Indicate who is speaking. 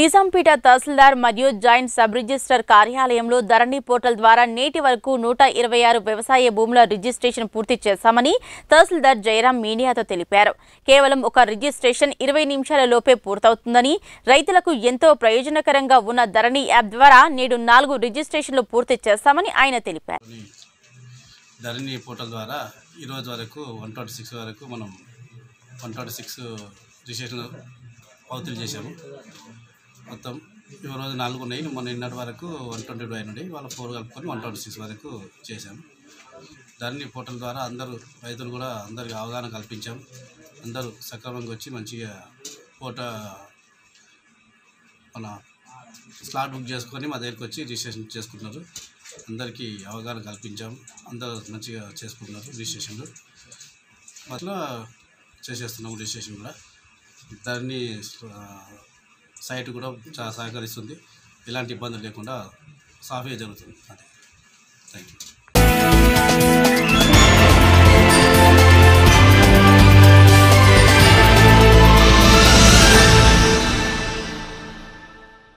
Speaker 1: నిజాంపేట తహసీల్దార్ మరియు joint sub register కార్యాలయంలో ధరణి portal ద్వారా నేటి వరకు నూట ఇరవై ఆరు వ్యవసాయ భూముల రిజిస్ట్రేషన్ పూర్తి చేశామని తహసీల్దార్ జయరాం మీడియాతో తెలిపారు కేవలం ఒక రిజిస్ట్రేషన్ ఇరవై నిమిషాల లోపే పూర్తవుతుందని రైతులకు ఎంతో ప్రయోజనకరంగా ఉన్న ధరణి యాప్ ద్వారా నేడు నాలుగు రిజిస్ట్రేషన్లు పూర్తి చేస్తామని ఆయన తెలిపారు
Speaker 2: అని ధరణి పోర్టల్ ద్వారా ఈరోజు వరకు వన్ ట్వంటీ సిక్స్ వరకు మనం వన్ ట్వంటీ సిక్స్ రిజిస్ట్రేషన్ పౌతులు చేశాము మొత్తం ఈ రోజు నాలుగు ఉన్నాయి మొన్న నిన్నటి వరకు వన్ ట్వంటీ టూ అయినాయి వాళ్ళ ఫోర్ కలుపుకొని వన్ ట్వంటీ సిక్స్ వరకు చేశాము ధరణి పోర్టల్ ద్వారా అందరూ రైతులు కూడా అందరికి అవగాహన కల్పించాం అందరూ సక్రమంగా వచ్చి మంచిగా ఫోటో మన స్లాట్ బుక్ చేసుకొని మా దగ్గరికి వచ్చి రిజిస్ట్రేషన్ చేసుకుంటున్నారు అందరికీ అవగాహన కల్పించాం అందరూ మంచిగా చేసుకుంటున్నారు రిజిస్ట్రేషన్లు అట్లా చేసేస్తున్నాం రిజిస్ట్రేషన్ కూడా దాన్ని ఆ, సైట్ కూడా చాలా సహకరిస్తుంది ఎలాంటి ఇబ్బందులు లేకుండా సాఫీగా జరుగుతుంది అదే థ్యాంక్ యూ